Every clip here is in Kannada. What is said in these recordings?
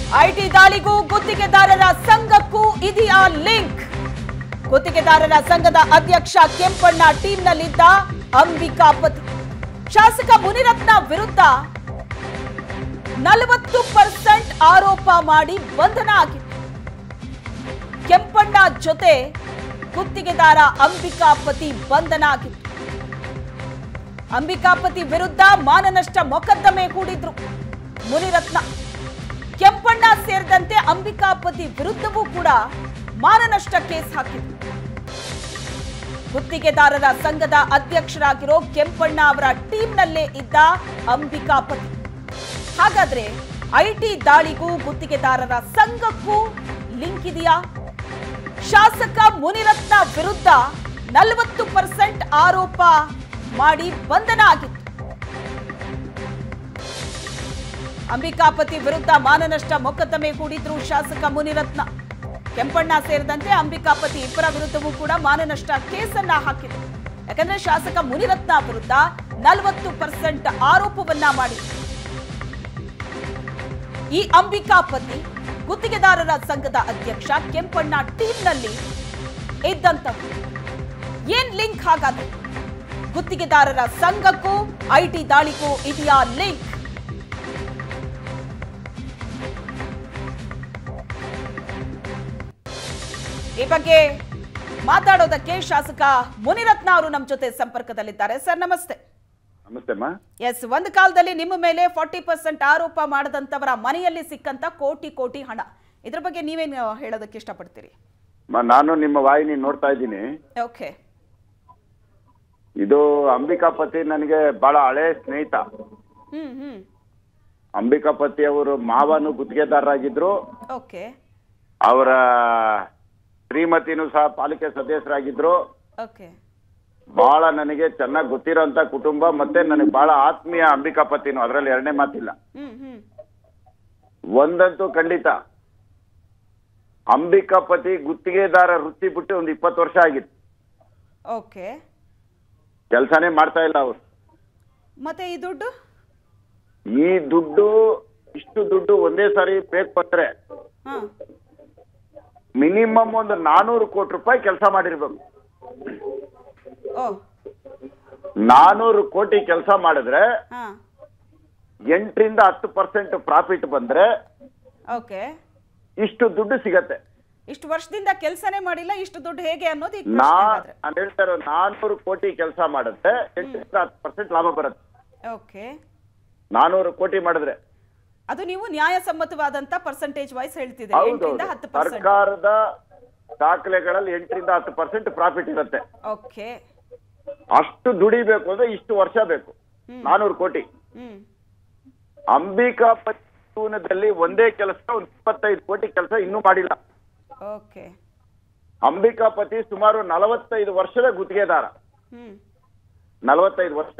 ಐಟಿ ದಾಳಿಗೂ ಗುತ್ತಿಗೆದಾರರ ಸಂಘಕ್ಕೂ ಇದೆಯಾ ಲಿಂಕ್ ಗುತ್ತಿಗೆದಾರರ ಸಂಘದ ಅಧ್ಯಕ್ಷ ಕೆಂಪಣ್ಣ ಟೀಮ್ನಲ್ಲಿದ್ದ ಅಂಬಿಕಾಪತಿ ಶಾಸಕ ಮುನಿರತ್ನ ವಿರುದ್ಧ ನಲವತ್ತು ಪರ್ಸೆಂಟ್ ಆರೋಪ ಮಾಡಿ ಬಂಧನ ಆಗಿತ್ತು ಕೆಂಪಣ್ಣ ಜೊತೆ ಗುತ್ತಿಗೆದಾರ ಅಂಬಿಕಾಪತಿ ಬಂಧನ ಆಗಿತ್ತು ಅಂಬಿಕಾಪತಿ ವಿರುದ್ಧ ಮಾನನಷ್ಟ ಮೊಕದ್ದಮೆ ಹೂಡಿದ್ರು ಮುನಿರತ್ನ ಕೆಂಪಣ್ಣ ಸೇರಿದಂತೆ ಅಂಬಿಕಾಪತಿ ವಿರುದ್ಧವೂ ಕೂಡ ಮಾನನಷ್ಟ ಕೇಸ್ ಹಾಕಿದ್ರು ಗುತ್ತಿಗೆದಾರರ ಸಂಘದ ಅಧ್ಯಕ್ಷರಾಗಿರೋ ಕೆಂಪಣ್ಣ ಅವರ ಟೀಮ್ನಲ್ಲೇ ಇದ್ದ ಅಂಬಿಕಾಪತಿ ಹಾಗಾದ್ರೆ ಐಟಿ ದಾಳಿಗೂ ಗುತ್ತಿಗೆದಾರರ ಸಂಘಕ್ಕೂ ಲಿಂಕ್ ಇದೆಯಾ ಶಾಸಕ ಮುನಿರತ್ನ ವಿರುದ್ಧ ನಲವತ್ತು ಪರ್ಸೆಂಟ್ ಆರೋಪ ಮಾಡಿ ಬಂಧನ ಆಗಿತ್ತು ಅಂಬಿಕಾಪತಿ ವಿರುದ್ಧ ಮಾನನಷ್ಟ ಮೊಕದ್ದಮೆ ಹೂಡಿದ್ರು ಶಾಸಕ ಮುನಿರತ್ನ ಕೆಂಪಣ್ಣ ಸೇರಿದಂತೆ ಅಂಬಿಕಾಪತಿ ಇಬ್ಬರ ವಿರುದ್ಧವೂ ಕೂಡ ಮಾನನಷ್ಟ ಕೇಸನ್ನ ಹಾಕಿದ್ರು ಯಾಕಂದ್ರೆ ಶಾಸಕ ಮುನಿರತ್ನ ವಿರುದ್ಧ ನಲವತ್ತು ಪರ್ಸೆಂಟ್ ಆರೋಪವನ್ನ ಮಾಡಿದ್ರು ಈ ಅಂಬಿಕಾಪತಿ ಗುತ್ತಿಗೆದಾರರ ಸಂಘದ ಅಧ್ಯಕ್ಷ ಕೆಂಪಣ್ಣ ಟೀಮ್ನಲ್ಲಿ ಇದ್ದಂಥವ್ರು ಏನ್ ಲಿಂಕ್ ಹಾಗಾದ್ರೆ ಗುತ್ತಿಗೆದಾರರ ಸಂಘಕ್ಕೂ ಐಟಿ ದಾಳಿಗೂ ಇದೆಯಾ ಲಿಂಕ್ ಈ ಬಗ್ಗೆ ಮಾತಾಡೋದಕ್ಕೆ ಶಾಸಕ ಮುನಿರತ್ನ ಅವರು ನಮ್ಮ ಜೊತೆ ಸಂಪರ್ಕದಲ್ಲಿದ್ದಾರೆ ಸರ್ ನಮಸ್ತೆ ನಮಸ್ತೆ ಅಮ್ಮ ಎಸ್ ಒಂದು ಕಾಲದಲ್ಲಿ ನಿಮ್ಮ ಮೇಲೆ ಫಾರ್ಟಿ ಪರ್ಸೆಂಟ್ ಆರೋಪ ಮಾಡದಂತವರ ಮನೆಯಲ್ಲಿ ಸಿಕ್ಕಂತ ಕೋಟಿ ಕೋಟಿ ಹಣ ಇದ್ರ ಬಗ್ಗೆ ನೀವೇನು ಹೇಳೋದಕ್ಕೆ ಇಷ್ಟಪಡ್ತೀರಿ ಅಮ್ಮ, ನಾನು ನಿಮ್ಮ ವಾಹಿನಿ ನೋಡ್ತಾ ಇದ್ದೀನಿ ಓಕೆ ಇದು ಅಂಬಿಕಾಪತಿ ನನಗೆ ಬಹಳ ಹಳೆ ಸ್ನೇಹಿತ ಹ್ಮ್ ಹ್ಮ್ ಅಂಬಿಕಾಪತಿ ಅವರು ಮಾವನು ಗುತ್ತಿಗೆದಾರರಾಗಿದ್ರು ಓಕೆ ಅವರ ಶ್ರೀಮತಿನೂ ಸಹ ಪಾಲಿಕೆ ಸದಸ್ಯರಾಗಿದ್ರು ಓಕೆ ಬಹಳ ನನಗೆ ಚೆನ್ನಾಗಿ ಗೊತ್ತಿರೋಂತ ಕುಟುಂಬ ಮತ್ತೆ ನನಗೆ ಬಹಳ ಆತ್ಮೀಯ ಅಂಬಿಕಾಪತಿನು ಅದರಲ್ಲಿ ಎರಡನೇ ಮಾತಿಲ್ಲ ಹ್ಮ್ ಹ್ಮ್ ಒಂದಂತೂ ಖಂಡಿತ ಅಂಬಿಕಾಪತಿ ಗುತ್ತಿಗೆದಾರ ವೃತ್ತಿ ಬಿಟ್ಟು ಒಂದು ಇಪ್ಪತ್ತು ವರ್ಷ ಆಗಿತ್ತು ಓಕೆ ಕೆಲಸನೇ ಮಾಡ್ತಾ ಇಲ್ಲ ಅವರು ಮತ್ತೆ ಈ ದುಡ್ಡು ಈ ದುಡ್ಡು ಇಷ್ಟು ದುಡ್ಡು ಒಂದೇ ಸಾರಿ ಬೇಕು ಬಂದ್ರೆ ಹಾ ಮಿನಿಮಮ್ ಒಂದು ನಾನೂರು ಕೋಟಿ ರೂಪಾಯಿ ಕೆಲಸ ಮಾಡಿರ್ಬೇಕು ಓ ನಾನೂರು ಕೋಟಿ ಕೆಲಸ ಮಾಡಿದ್ರೆ ಹಾ ಎಂಟರಿಂದ ಹತ್ತು ಪರ್ಸೆಂಟ್ ಪ್ರಾಫಿಟ್ ಬಂದ್ರೆ ಓಕೆ ಇಷ್ಟು ದುಡ್ಡು ಸಿಗತ್ತೆ ಇಷ್ಟು ವರ್ಷದಿಂದ ಕೆಲಸನೇ ಮಾಡಿಲ್ಲ ಇಷ್ಟು ದುಡ್ಡು ಹೇಗೆ ಅನ್ನೋದು ಈಗ ನಾ ಪ್ರಶ್ನೆ ಹಾಗಾದ್ರೆ ನಾನು ಹೇಳ್ತಾ ಇರೋ ನಾನೂರು ಕೋಟಿ ಕೆಲಸ ಮಾಡಿದ್ರೆ ಎಂಟರಿಂದ ಹತ್ತು ಪರ್ಸೆಂಟ್ ಲಾಭ ಬರುತ್ತೆ ಓಕೆ ನಾನೂರು ಕೋಟಿ ಮಾಡಿದ್ರೆ ಅದು ನೀವು ನ್ಯಾಯಸಮ್ಮತವಾದಂತ ಪರ್ಸೆಂಟೇಜ್ ವೈಸ್ ಹೇಳ್ತಿದ್ದೀರಿ ಹೌದು ಎಂಟರಿಂದ ಹತ್ತು ಪರ್ಸೆಂಟ್ ಸರ್ಕಾರದ ದಾಖಲೆಗಳಲ್ಲಿ ಎಂಟರಿಂದ ಹತ್ತು ಪರ್ಸೆಂಟ್ ಪ್ರಾಫಿಟ್ ಇರುತ್ತೆ ಓಕೆ ಅಷ್ಟು ದುಡಿಬೇಕು ಅಂದ್ರೆ ಇಷ್ಟು ವರ್ಷ ಬೇಕು ನಾನೂರು ಕೋಟಿ ಹ್ಮ್ ಅಂಬಿಕಾಪತಿ ಜೀವನದಲ್ಲಿ ಒಂದೇ ಕೆಲಸ ಒಂದು ಇಪ್ಪತ್ತೈದು ಕೋಟಿ ಕೆಲಸ ಇನ್ನೂ ಮಾಡಿಲ್ಲ ಓಕೆ ಅಂಬಿಕಾಪತಿ ಸುಮಾರು ನಲವತ್ತೈದು ವರ್ಷದ ಗುತ್ತಿಗೆದಾರ ಹ್ಮ್ ನಲವತ್ತೈದು ವರ್ಷ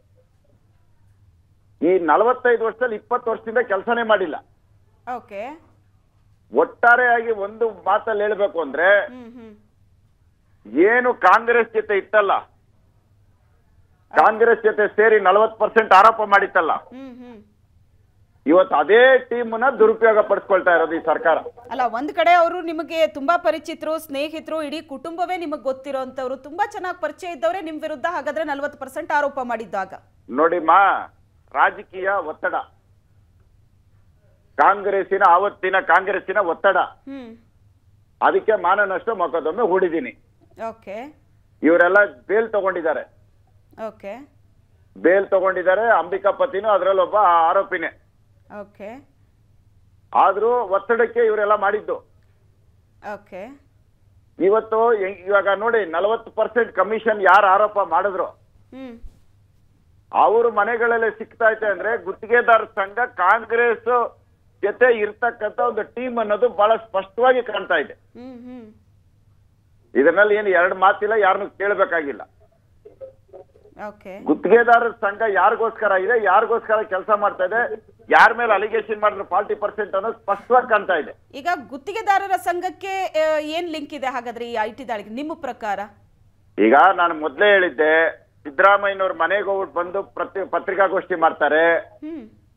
ಈ ನಲವತ್ತೈದು ವರ್ಷದಲ್ಲಿ ಇಪ್ಪತ್ತು ವರ್ಷದಿಂದ ಕೆಲಸನೇ ಮಾಡಿಲ್ಲ ಓಕೆ ಒಟ್ಟಾರೆಯಾಗಿ ಒಂದು ಮಾತಲ್ಲಿ ಹೇಳ್ಬೇಕು ಅಂದ್ರೆ ಹ್ಮ್ ಹ್ಮ್ ಏನು ಕಾಂಗ್ರೆಸ್ ಜೊತೆ ಇತ್ತಲ್ಲ ಕಾಂಗ್ರೆಸ್ ಜೊತೆ ಸೇರಿ ನಲವತ್ತು ಪರ್ಸೆಂಟ್ ಆರೋಪ ಮಾಡಿತ್ತಲ್ಲ ಹ್ಮ್ ಹ್ಮ್ ಇವತ್ತು ಅದೇ ಟೀಮ್ನ ದುರುಪಯೋಗ ಪಡಿಸ್ಕೊಳ್ತಾ ಇರೋದು ಈ ಸರ್ಕಾರ ಅಲ್ಲ ಒಂದ್ ಕಡೆ ಅವರು ನಿಮಗೆ ತುಂಬಾ ಪರಿಚಿತರು ಸ್ನೇಹಿತರು ಇಡೀ ಕುಟುಂಬವೇ ನಿಮಗೆ ಗೊತ್ತಿರೋಂಥವ್ರು ತುಂಬಾ ಚೆನ್ನಾಗಿ ಪರಿಚಯ ಇದ್ದವರೇ ನಿಮ್ ವಿರುದ್ಧ ಹಾಗಾದ್ರೆ ನಲ್ವತ್ತು ಪರ್ಸೆಂಟ್ ಆರೋಪ ಮಾಡಿದ್ದಾಗ ನೋಡಿಮ್ಮ ರಾಜಕೀಯ ಒತ್ತಡ ಕಾಂಗ್ರೆಸ್ಸಿನ ಆವತ್ತಿನ ಕಾಂಗ್ರೆಸ್ಸಿನ ಒತ್ತಡ ಹ್ಮ್ ಅದಕ್ಕೆ ಮಾನನಷ್ಟ ಮೊಕದ್ದಮೆ ಹೂಡಿದ್ದೀನಿ ಓಕೆ ಇವರೆಲ್ಲ ಬೇಲ್ ತಗೊಂಡಿದ್ದಾರೆ ಓಕೆ ಬೇಲ್ ತಗೊಂಡಿದ್ದಾರೆ ಅಂಬಿಕಾಪತಿನೂ ಅದರಲ್ಲಿ ಒಬ್ಬ ಆರೋಪಿನೇ ಓಕೆ ಆದ್ರೂ ಒತ್ತಡಕ್ಕೆ ಇವರೆಲ್ಲ ಮಾಡಿದ್ದು ಓಕೆ ಇವತ್ತು ಹೆಂಗ್- ಇವಾಗ ನೋಡಿ ನಲವತ್ತು ಪರ್ಸೆಂಟ್ ಕಮಿಷನ್ ಯಾರು ಆರೋಪ ಮಾಡಿದ್ರು ಹ್ಮ್ ಅವ್ರ ಮನೆಗಳಲ್ಲಿ ಸಿಗ್ತಾ ಐತೆ ಅಂದ್ರೆ ಗುತ್ತಿಗೆದಾರ ಸಂಘ ಕಾಂಗ್ರೆಸ್ ಜೊತೆ ಇರ್ತಕ್ಕಂತ ಒಂದು ಟೀಮ್ ಅನ್ನೋದು ಬಹಳ ಸ್ಪಷ್ಟವಾಗಿ ಕಾಣ್ತಾ ಇದೆ ಹ್ಮ್ ಹ್ಮ್ ಇದರಲ್ಲಿ ಏನು ಎರಡು ಮಾತಿಲ್ಲ ಯಾರನ್ನು ಕೇಳಬೇಕಾಗಿಲ್ಲ ಓಕೆ ಗುತ್ತಿಗೆದಾರರ ಸಂಘ ಯಾರಿಗೋಸ್ಕರ ಇದೆ ಯಾರಿಗೋಸ್ಕರ ಕೆಲಸ ಮಾಡ್ತಾ ಇದೆ ಯಾರ ಮೇಲೆ ಅಲಿಗೇಷನ್ ಮಾಡಿದ್ರು ಫಾರ್ಟಿ ಪರ್ಸೆಂಟ್ ಅನ್ನೋದು ಸ್ಪಷ್ಟವಾಗಿ ಕಾಣ್ತಾ ಇದೆ ಈಗ ಗುತ್ತಿಗೆದಾರರ ಸಂಘಕ್ಕೆ ಆ, ಏನ್ ಲಿಂಕ್ ಇದೆ ಹಾಗಾದ್ರೆ ಈ ಐ ಟಿ ದಾಳಿಗೆ ನಿಮ್ಮ ಪ್ರಕಾರ ಈಗ ನಾನು ಮೊದಲೇ ಹೇಳಿದ್ದೆ ಸಿದ್ದರಾಮಯ್ಯನವ್ರ ಮನೆಗೆ ಹೋಗ್ಬಿಟ್ಟು ಬಂದು ಪ್ರತಿ ಪತ್ರಿಕಾಗೋಷ್ಠಿ ಮಾಡ್ತಾರೆ ಹ್ಮ್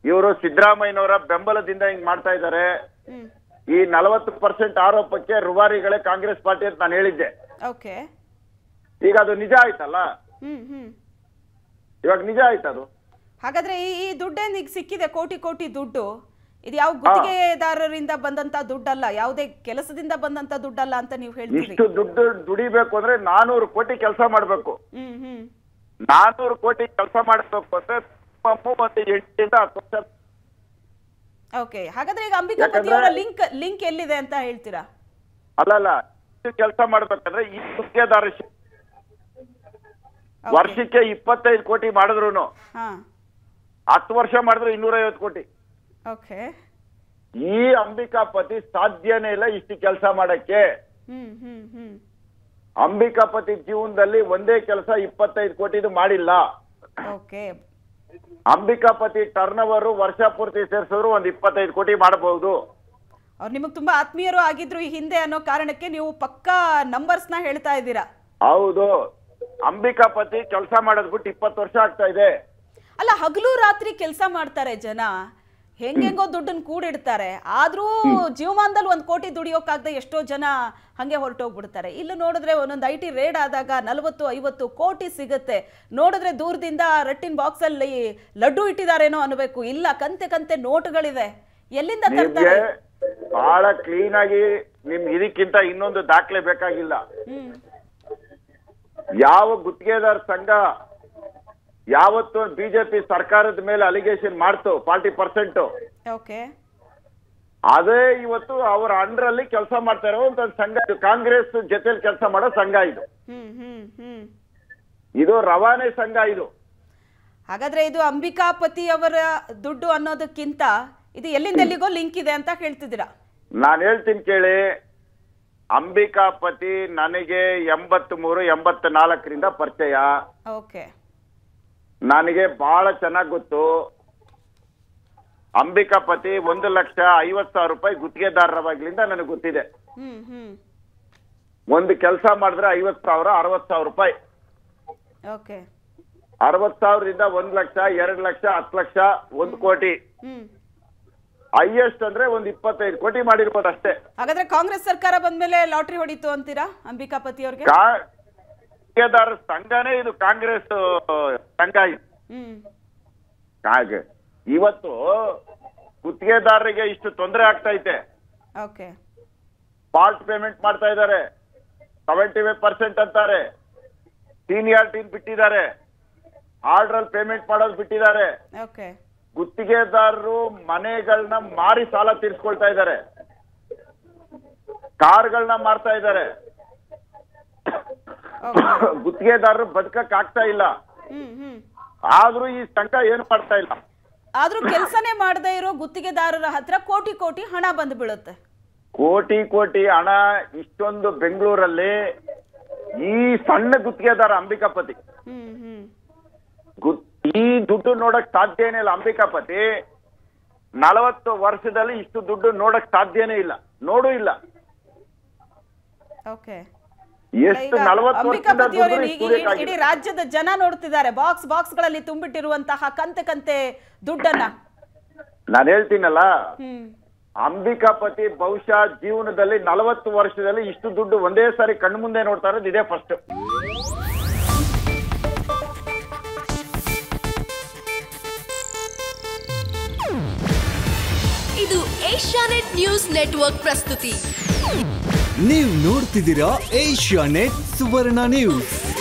ಇವರು ಸಿದ್ದರಾಮಯ್ಯನವರ ಬೆಂಬಲದಿಂದ ಹಿಂಗ್ ಮಾಡ್ತಾ ಇದ್ದಾರೆ ಹ್ಮ್ ಈ ನಲವತ್ತು ಪರ್ಸೆಂಟ್ ಆರೋಪಕ್ಕೆ ರುವಾರಿಗಳೇ ಕಾಂಗ್ರೆಸ್ ಪಾರ್ಟಿ ಅಂತ ನಾನು ಹೇಳಿದ್ದೆ ಓಕೆ ಈಗ ಅದು ನಿಜ ಆಯ್ತಲ್ಲ ಹ್ಮ್ ಹ್ಮ್ ಇವಾಗ ನಿಜ ಆಯ್ತು ಅದು ಹಾಗಾದ್ರೆ ಈ ಈ ದುಡ್ಡೇನು ಈಗ ಸಿಕ್ಕಿದೆ ಕೋಟಿ ಕೋಟಿ ದುಡ್ಡು ಇದು ಯಾವ ಗುತ್ತಿಗೆದಾರರಿಂದ ಬಂದಂತ ದುಡ್ಡಲ್ಲ ಯಾವುದೇ ಕೆಲಸದಿಂದ ಬಂದಂತ ದುಡ್ಡಲ್ಲ ಅಂತ ನೀವು ಹೇಳ್ತೀರಿ ಇಷ್ಟು ದುಡ್ಡು ದುಡಿಬೇಕು ಅಂದ್ರೆ ನಾನೂರು ಕೋಟಿ ಕೆಲಸ ಮಾಡ್ಬೇಕು ಹ್ಮ್ ಹ್ಮ್ ನಾನೂರು ಕೋಟಿ ಕೆಲಸ ಮಾಡಬೇಕು ಅಂದ್ರೆ minimum ಒಂದು ಎಂಟರಿಂದ ಹತ್ತು ವರ್ಷ ಓಕೆ ಹಾಗಾದ್ರೆ ಈಗ ಅಂಬಿಕಾಪತಿ ಯಾಕಂದ್ರೆ- ಅವರ ಲಿಂಕ್ ಲಿಂಕ್ ಎಲ್ಲಿದೆ ಅಂತ ಹೇಳ್ತೀರಾ ಅಲ್ಲಲ್ಲ ಕೆಲಸ ಮಾಡ್ಬೇಕಂದ್ರೆ ಈ ಗುತ್ತಿಗೆದಾರ ಶಿ- Okay. ವರ್ಷಕ್ಕೆ ಇಪ್ಪತ್ತೈದು ಕೋಟಿ ಮಾಡಿದ್ರು ಹಾ ಹತ್ತು ವರ್ಷ ಮಾಡಿದ್ರೆ ಇನ್ನೂರೈವತ್ತು ಕೋಟಿ ಓಕೆ ಈ ಅಂಬಿಕಾಪತಿ ಸಾಧ್ಯನೇ ಇಲ್ಲ ಇಷ್ಟು ಕೆಲಸ ಮಾಡಕ್ಕೆ ಹ್ಮ್ ಹ್ಮ್ ಹ್ಮ್ ಅಂಬಿಕಾಪತಿ ಜೀವನದಲ್ಲಿ ಒಂದೇ ಕೆಲಸ ಇಪ್ಪತ್ತೈದು ಕೋಟಿದು ಮಾಡಿಲ್ಲ ಓಕೆ ಅಂಬಿಕಾಪತಿ ಟರ್ನ್ ಓವರ್ ವರ್ಷ ಪೂರ್ತಿ ಸೇರಿಸಿದ್ರು ಒಂದ್ ಇಪ್ಪತ್ತೈದು ಕೋಟಿ ಮಾಡಬಹುದು ಅವ್ರು ನಿಮಗೆ ತುಂಬಾ ಆತ್ಮೀಯರು ಆಗಿದ್ರು ಈ ಹಿಂದೆ ಅನ್ನೋ ಕಾರಣಕ್ಕೆ ನೀವು ಪಕ್ಕಾ ನಂಬರ್ಸ್ನ ಹೇಳ್ತಾ ಇದ್ದೀರಾ ಹೌದು ಅಂಬಿಕಾಪತಿ ಕೆಲಸ ಮಾಡೋದ್ ಬಿಟ್ಟು ಇಪ್ಪತ್ತು ವರ್ಷ ಆಗ್ತಾ ಇದೆ ಅಲ್ಲ ಹಗಲು ರಾತ್ರಿ ಕೆಲಸ ಮಾಡ್ತಾರೆ ಜನ ಹೆಂಗೆಂಗೋ ದುಡ್ಡನ್ನ ಕೂಡಿಡ್ತಾರೆ ಆದ್ರೂ ಜೀವಮಾನದಲ್ಲಿ ಒಂದ್ ಕೋಟಿ ದುಡಿಯೋಕ್ಕಾಗದೆ ಎಷ್ಟೋ ಜನ ಹಂಗೆ ಹೊರಟೋಗ್ಬಿಡ್ತಾರೆ ಇಲ್ಲಿ ನೋಡಿದ್ರೆ ಒಂದೊಂದು ಐ ಟಿ ರೇಡ್ ಆದಾಗ ನಲವತ್ತು ಐವತ್ತು ಕೋಟಿ ಸಿಗುತ್ತೆ ನೋಡಿದ್ರೆ ದೂರದಿಂದ ರಟ್ಟಿನ ಬಾಕ್ಸ್ ಅಲ್ಲಿ ಲಡ್ಡು ಇಟ್ಟಿದಾರೇನೋ ಅನ್ಬೇಕು ಇಲ್ಲ ಕಂತೆ ಕಂತೆ ನೋಟುಗಳಿದೆ ಎಲ್ಲಿಂದ ನಿಮ್ಗೆ ತರ್ತಾರೆ ಬಹಳ ಕ್ಲೀನ್ ಆಗಿ ನಿಮ್ಗೆ ಇದಕ್ಕಿಂತ ಇನ್ನೊಂದು ದಾಖಲೆ ಬೇಕಾಗಿಲ್ಲ ಹ್ಮ್ ಯಾವ ಗುತ್ತಿಗೆದಾರ ಸಂಘ ಯಾವತ್ತು ಬಿಜೆಪಿ ಸರ್ಕಾರದ ಮೇಲೆ ಅಲಿಗೇಷನ್ ಮಾಡ್ತು ಫಾರ್ಟಿ ಪರ್ಸೆಂಟ್ ಓಕೆ ಅದೇ ಇವತ್ತು ಅವರ ಅಂಡರ್ ಅಲ್ಲಿ ಕೆಲಸ ಮಾಡ್ತಾ ಇರೋ ಒಂದು ಸಂಘ ಇದು ಕಾಂಗ್ರೆಸ್ ಜೊತೆಲಿ ಕೆಲಸ ಮಾಡೋ ಸಂಘ ಇದು ಹ್ಮ್ ಹ್ಮ್ ಹ್ಮ್ ಇದು ರವಾನೆ ಸಂಘ ಇದು ಹಾಗಾದ್ರೆ ಇದು ಅಂಬಿಕಾಪತಿ ಅವರ ದುಡ್ಡು ಅನ್ನೋದಕ್ಕಿಂತ ಇದು ಎಲ್ಲಿಂದ ಎಲ್ಲಿಗೋ ಲಿಂಕ್ ಇದೆ ಅಂತ ಹೇಳ್ತಿದ್ದೀರಾ ನಾನು ಹೇಳ್ತೀನಿ ಕೇಳಿ ಅಂಬಿಕಾಪತಿ ನನಗೆ ಎಂಬತ್ ಮೂರು ಎಂಬತ್ ನಾಲ್ಕರಿಂದ ಪರಿಚಯ ಓಕೆ ನನಗೆ ಬಹಳ ಚೆನ್ನಾಗಿ ಗೊತ್ತು ಅಂಬಿಕಾಪತಿ ಒಂದು ಲಕ್ಷ ಐವತ್ ಸಾವಿರ ರೂಪಾಯಿ ಗುತ್ತಿಗೆದಾರರವಾಗ್ಲಿಂದ ನನಗೆ ಗೊತ್ತಿದೆ ಹ್ಮ್ ಹ್ಮ್ ಒಂದು ಕೆಲಸ ಮಾಡಿದ್ರೆ ಐವತ್ ಸಾವಿರ ಅರವತ್ ಸಾವಿರ ರೂಪಾಯಿ ಓಕೆ ಅರವತ್ ಸಾವಿರದಿಂದ ಒಂದ್ ಲಕ್ಷ ಎರಡ್ ಲಕ್ಷ ಹತ್ತು ಲಕ್ಷ ಒಂದು ಕೋಟಿ ಹ್ಮ್ ಹೈಯೆಸ್ಟ್ ಅಂದ್ರೆ ಒಂದ್ ಇಪ್ಪತ್ತೈದು ಕೋಟಿ ಮಾಡಿರ್ಬೋದು ಅಷ್ಟೇ ಹಾಗಾದ್ರೆ ಕಾಂಗ್ರೆಸ್ ಸರ್ಕಾರ ಬಂದ್ಮೇಲೆ ಲಾಟ್ರಿ ಹೊಡಿತು ಅಂತೀರಾ ಅಂಬಿಕಾಪತಿ ಅವ್ರಿಗೆ ಕಾ- ಗುತ್ತಿಗೆದಾರರ ಸಂಘನೇ ಇದು ಕಾಂಗ್ರೆಸ್ ಸಂಘ ಇದು ಹ್ಮ್ ಹಾಗೆ ಇವತ್ತು ಗುತ್ತಿಗೆದಾರರಿಗೆ ಇಷ್ಟು ತೊಂದರೆ ಆಗ್ತಾ ಐತೆ ಓಕೆ ಫಾಲ್ಟ್ ಪೇಮೆಂಟ್ ಮಾಡ್ತಾ ಇದ್ದಾರೆ ಸೆವೆಂಟಿ ಫೈವ್ ಪರ್ಸೆಂಟ್ ಅಂತಾರೆ ಸೀನಿಯಾರಿಟಿ ಬಿಟ್ಟಿದ್ದಾರೆ ಆರ್ಡರ್ ಅಲ್ಲಿ ಪೇಮೆಂಟ್ ಮಾಡೋದು ಬಿಟ್ಟಿದ್ದಾರೆ ಓಕೆ ಗುತ್ತಿಗೆದಾರರು ಮನೆಗಳನ್ನ ಮಾರಿ ಸಾಲ ತೀರ್ಸ್ಕೊಳ್ತಾ ಇದ್ದಾರೆ ಕಾರ್ಗಳನ್ನ ಮಾರ್ತಾ ಇದ್ದಾರೆ ಓಕೆ ಗುತ್ತಿಗೆದಾರರು ಬದುಕಕ್ ಆಗ್ತಾ ಇಲ್ಲ ಹ್ಮ್ ಹ್ಮ್ ಆದ್ರೂ ಈ ಸಂಘ ಏನು ಮಾಡ್ತಾ ಇಲ್ಲ ಆದ್ರೂ ಕೆಲಸನೇ ಮಾಡದೇ ಇರೋ ಗುತ್ತಿಗೆದಾರರ ಹತ್ರ ಕೋಟಿ ಕೋಟಿ ಹಣ ಬಂದು ಬೀಳುತ್ತೆ ಕೋಟಿ ಕೋಟಿ ಹಣ ಇಷ್ಟೊಂದು ಬೆಂಗಳೂರಲ್ಲಿ ಈ ಸಣ್ಣ ಗುತ್ತಿಗೆದಾರ ಅಂಬಿಕಾಪತಿ ಹ್ಮ್ ಹ್ಮ್ ಗುತ್ ಈ ದುಡ್ಡು ನೋಡಕ್ ಸಾಧ್ಯನೇ ಇಲ್ಲ ಅಂಬಿಕಾಪತಿ ನಲವತ್ತು ವರ್ಷದಲ್ಲಿ ಇಷ್ಟು ದುಡ್ಡು ನೋಡಕ್ ಸಾಧ್ಯನೇ ಇಲ್ಲ ನೋಡೂ ಇಲ್ಲ ಓಕೆ ಎಷ್ಟು ನಲವತ್ತು ವರ್ಷದಿಂದ ಅಂಬಿಕಾಪತಿ ದುಡ್ಡು ಅವರು ಇಷ್ಟು ಇಡೀ ಬೇಕಾಗಿದೆ. ರಾಜ್ಯದ ಜನ ನೋಡ್ತಿದ್ದಾರೆ ಬಾಕ್ಸ್ ಬಾಕ್ಸ್ ಗಳಲ್ಲಿ ತುಂಬಿಟ್ಟಿರುವಂತಹ ಕಂತೆ ಕಂತೆ ದುಡ್ಡನ್ನ ನಾನು ಹೇಳ್ತೀನಲ್ಲ ಹ್ಮ್ ಅಂಬಿಕಾಪತಿ ಬಹುಶಃ ಜೀವನದಲ್ಲಿ ನಲವತ್ತು ವರ್ಷದಲ್ಲಿ ಇಷ್ಟು ದುಡ್ಡು ಒಂದೇ ಸಾರಿ ಕಣ್ಮುಂದೆ ನೋಡ್ತಾ ಇರೋದು ಇದೇ ಫಸ್ಟ್ ಇದು ಏಷ್ಯಾನೆಟ್ ನ್ಯೂಸ್ ನೆಟ್ವರ್ಕ್ ಪ್ರಸ್ತುತಿ ನೀವು ನೋಡ್ತಿದ್ದೀರಾ ಏಷ್ಯಾ ನೆಟ್ ಸುವರ್ಣ ನ್ಯೂಸ್